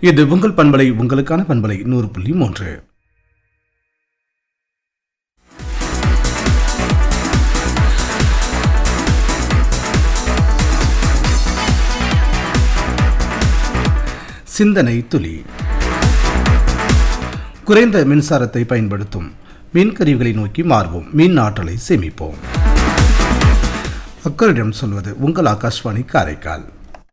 இது உங்கள் பண்பலை உங்களுக்கான பண்பலை நூறு புள்ளி மூன்று சிந்தனை துளி குறைந்த மின்சாரத்தை பயன்படுத்தும் மின்கருவிகளை நோக்கி மாறுவோம் மின் ஆற்றலை சேமிப்போம் அக்கரிடம் சொல்வது உங்கள் ஆகாஷ்வாணி காரைக்கால்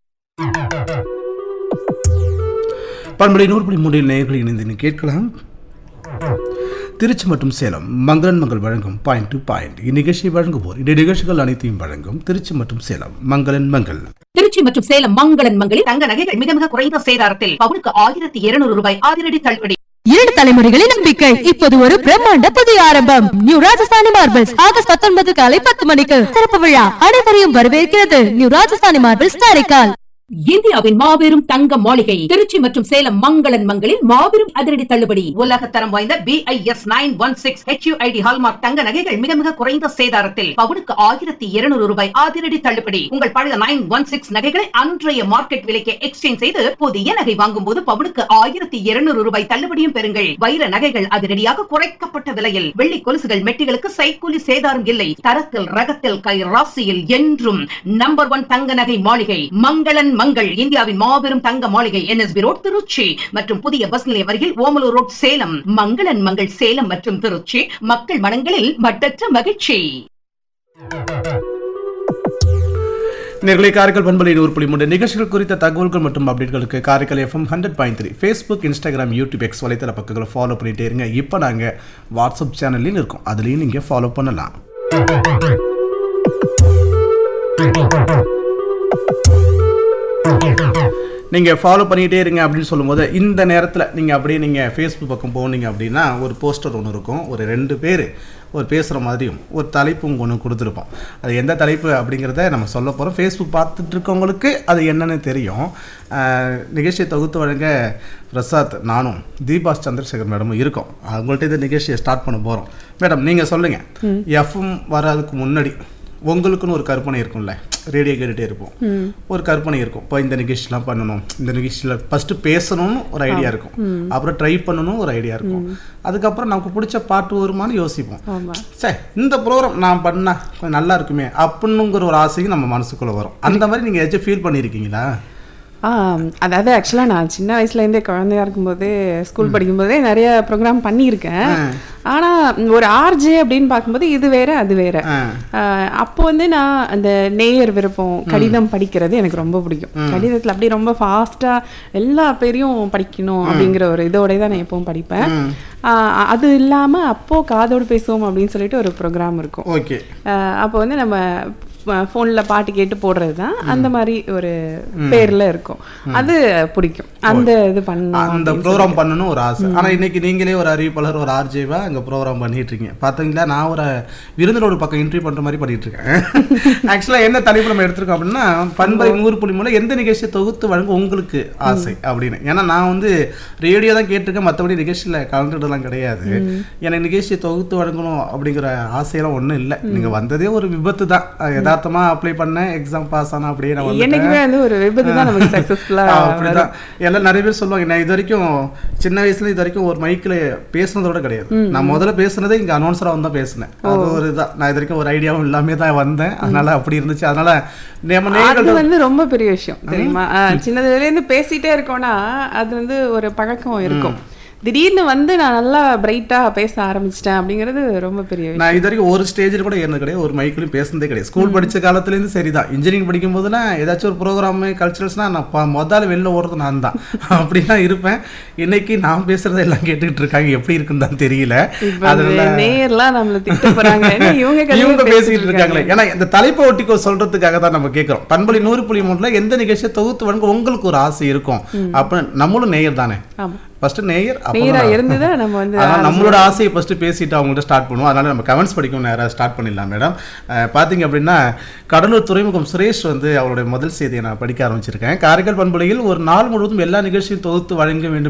பண்பலை நூறு புள்ளி மூன்றில் நேயர்கள் இணைந்து கேட்கலாம் திருச்சி மற்றும் சேலம் மங்களன் மங்கள் வழங்கும் பாயிண்ட் டு பாயிண்ட் இந்நிகழ்ச்சியை வழங்குவோர் இந்த நிகழ்ச்சிகள் அனைத்தையும் வழங்கும் திருச்சி மற்றும் சேலம் மங்களன் மங்கள் திருச்சி மற்றும் சேலம் மங்களன் மங்களில் தங்க நகைகள் மிக மிக குறைந்த சேதாரத்தில் பவுனுக்கு ஆயிரத்தி இருநூறு ரூபாய் அதிரடி தள்ளுபடி இரண்டு தலைமுறைகளின் நம்பிக்கை இப்போது ஒரு பிரம்மாண்ட புதிய ஆரம்பம் நியூ ராஜஸ்தானி மார்பிள்ஸ் ஆகஸ்ட் பத்தொன்பது காலை பத்து மணிக்கு திறப்பு விழா அனைவரையும் வரவேற்கிறது நியூ ராஜஸ்தானி மார்பிள்ஸ் காரைக்கால் இந்தியாவின் மாபெரும் தங்க மாளிகை திருச்சி மற்றும் சேலம் மங்களன் மங்களில் மாபெரும் அதிரடி தள்ளுபடி உலகத்தரம் வாய்ந்த BIS nine one six HUID hallmark தங்க நகைகள் மிக மிக குறைந்த சேதாரத்தில் பவுனுக்கு ஆயிரத்தி இருநூறு ரூபாய் அதிரடி தள்ளுபடி உங்கள் பழைய நைன் ஒன் சிக்ஸ் நகைகளை அன்றைய மார்க்கெட் விலைக்கு எக்ஸ்சேஞ்ச் செய்து புதிய நகை வாங்கும் போது பவுனுக்கு ஆயிரத்தி இருநூறு ரூபாய் தள்ளுபடியும் பெறுங்கள் வைர நகைகள் அதிரடியாக குறைக்கப்பட்ட விலையில் வெள்ளி கொலுசுகள் மெட்டிகளுக்கு சைக்கூலி சேதாரம் இல்லை தரத்தில் ரகத்தில் கை ராசியில் என்றும் நம்பர் ஒன் தங்க நகை மாளிகை மங்களன் மங்கள் இந்தியாவின் மாபெரும் தங்க மாளிகை என்எஸ்பி ரோட் திருச்சி மற்றும் புதிய பஸ் நிலையம் அருகில் ஓமலூர் ரோட் சேலம் மங்களன் மங்கள் சேலம் மற்றும் திருச்சி மக்கள் மனங்களில் மட்டற்ற மகிழ்ச்சி நேர்களை காரைக்கால் பண்பலை நூறு புள்ளி மூன்று நிகழ்ச்சிகள் குறித்த தகவல்கள் மற்றும் அப்டேட்களுக்கு Karaikal FM hundred point three Facebook Instagram YouTube X வலைத்தள பக்கங்களை ஃபாலோ பண்ணிட்டே இருங்க இப்போ நாங்கள் வாட்ஸ்அப் சேனல்லையும் இருக்கோம் அதுலேயும் நீங்கள் ஃபாலோ பண்ணலாம் நீங்கள் ஃபாலோ பண்ணிகிட்டே இருங்க அப்படின்னு சொல்லும்போது இந்த நேரத்தில் நீங்கள் அப்படியே நீங்கள் ஃபேஸ்புக் பக்கம் போனீங்க அப்படின்னா ஒரு போஸ்டர் ஒன்று இருக்கும் ஒரு ரெண்டு பேர் ஒரு பேசுகிற மாதிரியும் ஒரு தலைப்பும் ஒன்று கொடுத்துருப்போம் அது எந்த தலைப்பு அப்படிங்கிறத நம்ம சொல்ல போகிறோம் ஃபேஸ்புக் பார்த்துட்டு இருக்கவங்களுக்கு அது என்னன்னு தெரியும் ஆஹ், நிகழ்ச்சியை தொகுத்து வழங்க பிரசாத் நானும் தீபாஸ் சந்திரசேகர் மேடமும் இருக்கோம் அவங்கள்ட்ட இந்த நிகழ்ச்சியை ஸ்டார்ட் பண்ண போகிறோம் மேடம் நீங்கள் சொல்லுங்கள் எஃப்எம் வராதுக்கு முன்னாடி உங்களுக்குன்னு ஒரு கற்பனை இருக்கும்ல ரேடியோ கேட்டுகிட்டே இருப்போம் ஒரு கற்பனை இருக்கும் இப்போ இந்த நிகழ்ச்சிலாம் பண்ணணும் இந்த நிகழ்ச்சியில் ஃபஸ்ட்டு பேசணும்னு ஒரு ஐடியா இருக்கும் அப்புறம் ட்ரை பண்ணணும் ஒரு ஐடியா இருக்கும் அதுக்கப்புறம் நமக்கு பிடிச்ச பாட்டு வருமானு யோசிப்போம் சே இந்த ப்ரோக்ராம் நான் பண்ணா கொஞ்சம் நல்லா இருக்குமே அப்படின்னுங்கிற ஒரு ஆசையும் நம்ம மனசுக்குள்ளே வரும் அந்த மாதிரி நீங்கள் ஏதாச்சும் ஃபீல் பண்ணியிருக்கீங்களா ஆ அதாவது ஆக்சுவலாக நான் சின்ன வயசுலேருந்தே குழந்தையா இருக்கும்போதே ஸ்கூல் படிக்கும்போதே நிறைய ப்ரோக்ராம் பண்ணியிருக்கேன் ஆனால் ஒரு ஆர்ஜே அப்படின்னு பார்க்கும்போது இது வேற அது வேற ஆ. ஆ, அப்போ வந்து நான் அந்த நேயர் விருப்பம் கடிதம் படிக்கிறது எனக்கு ரொம்ப பிடிக்கும் கடிதத்தில் அப்படியே ரொம்ப ஃபாஸ்ட்டாக எல்லா பேரையும் படிக்கணும் அப்படிங்கிற ஒரு இதோட தான் நான் எப்பவும் படிப்பேன் ஆ, அது இல்லாமல் அப்போ காதோடு பேசுவோம் அப்படின்னு சொல்லிட்டு ஒரு ப்ரோக்ராம் இருக்கும் ஓகே அப்போ வந்து நம்ம ஃபோனில் பாட்டு கேட்டு போடுறது தான் அந்த மாதிரி ஒரு பேர்ல இருக்கும் அது பிடிக்கும் அந்த இது பண்ணணும் அந்த ப்ரோக்ராம் பண்ணணும் ஒரு ஆசை ஆனால் இன்னைக்கு நீங்களே ஒரு அறிவிப்பாளர் ஒரு ஆர்ஜேவா அங்கே ப்ரோக்ராம் பண்ணிட்டு இருக்கீங்க பார்த்தீங்களா நான் ஒரு விருந்தில் ஒரு பக்கம் இன்டர்வியூ பண்ணுற மாதிரி பண்ணிட்டு இருக்கேன் ஆக்சுவலாக என்ன தலைப்பு நம்ம எடுத்திருக்கோம் அப்படின்னா பண்பலை நூறு புள்ளி மூலம் எந்த நிகழ்ச்சியை தொகுத்து வழங்க உங்களுக்கு ஆசை அப்படின்னு ஏன்னா நான் வந்து ரேடியோ தான் கேட்டிருக்கேன் மற்றபடி நிகழ்ச்சியில் கலந்துட்டதெல்லாம் கிடையாது எனக்கு நிகழ்ச்சியை தொகுத்து வழங்கணும் அப்படிங்கிற ஆசையெல்லாம் ஒன்றும் இல்லை நீங்கள் வந்ததே ஒரு விபத்து தான் யதார்த்தமா அப்ளை பண்ணேன் எக்ஸாம் பாஸ் ஆனா அப்படியே நான் வந்துட்டேன். என்னைக்குமே வந்து ஒரு விபத்து தான் நமக்கு ஆ, சக்ஸஸ்ஃபுல்லாக அப்படிதான் எல்லாம் நிறைய பேர் சொல்லுவாங்க நான் இது வரைக்கும் சின்ன வயசுல இது வரைக்கும் ஒரு மைக்கில் பேசுனதோட கிடையாது நான் முதல்ல பேசுனதே இங்க அனௌன்சரா வந்து தான் பேசினேன் அது ஒரு இதான் நான் இது வரைக்கும் ஒரு ஐடியாவும் இல்லாமே தான் வந்தேன் அதனால அப்படி இருந்துச்சு அதனால நம்ம அது நேயர்கள் வந்து ரொம்ப பெரிய விஷயம் தெரியுமா ஆ, சின்னதுலேருந்து பேசிட்டே இருக்கோம்னா அது வந்து ஒரு பழக்கம் இருக்கும் திடீர்னு வந்து நான் நல்லா பிரைட்டா பேச ஆரம்பிச்சிட்டேன் அப்படிங்கிறது ரொம்ப பெரிய விஷயம் நான் இது வரைக்கும் ஒரு ஸ்டேஜில் கூட ஏறினது கிடையாது ஒரு மைக்கிலையும் பேசுனதே கிடையாது ஸ்கூல் படிச்ச காலத்துலேருந்து சரிதான் இன்ஜினியரிங் படிக்கும் போதெல்லாம் ஏதாச்சும் ஒரு ப்ரோக்ராம் கல்ச்சுரல்ஸ்னால் நான் ப- முதல்ல வெளில ஓடுறது நான் தான் அப்படிலாம் இருப்பேன் இன்னைக்கு நான் பேசுறதை எல்லாம் கேட்டுக்கிட்டு இருக்காங்க எப்படி இருக்குன்னு தான் தெரியல இப்ப அதனால நேர்லாம் நம்மள திட்ட போறாங்க என்ன இவங்க கதையை இவங்க பேசிட்டு பேசிட்டு இருக்காங்களே ஏன்னா இந்த தலைப்பை ஒட்டிக்கோ சொல்றதுக்காக தான் நம்ம கேட்கிறோம் பண்பலி நூறு புள்ளி மூணுல எந்த நிகழ்ச்சியை தொகுத்து வழங்க உங்களுக்கு ஒரு ஆசை இருக்கும் அப்படின்னு நம்மளும் நேயர் தானே ஆமா ஃபர்ஸ்ட் நேயர் அப்புறம் நேரா நான். இருந்துதான் நம்ம வந்து அதனால நம்மளோட ஆசையை ஃபர்ஸ்ட் பேசிட்டு அவங்கள்ட்ட ஸ்டார்ட் பண்ணுவோம் அதனால நம்ம கமெண்ட்ஸ் படிக்கும் நேராக ஸ்டார்ட் பண்ணிடலாம் மேடம் அஹ், பாத்தீங்க அப்படின்னா கடலூர் துறைமுகம் சுரேஷ் வந்து அவருடைய முதல் செய்தியை நான் படிக்க ஆரம்பிச்சிருக்கேன் காரைக்கால் பண்பலையில் ஒரு நாள் முழுவதும் எல்லா நிகழ்ச்சியும் தொகுத்து வழங்க வேண்டும்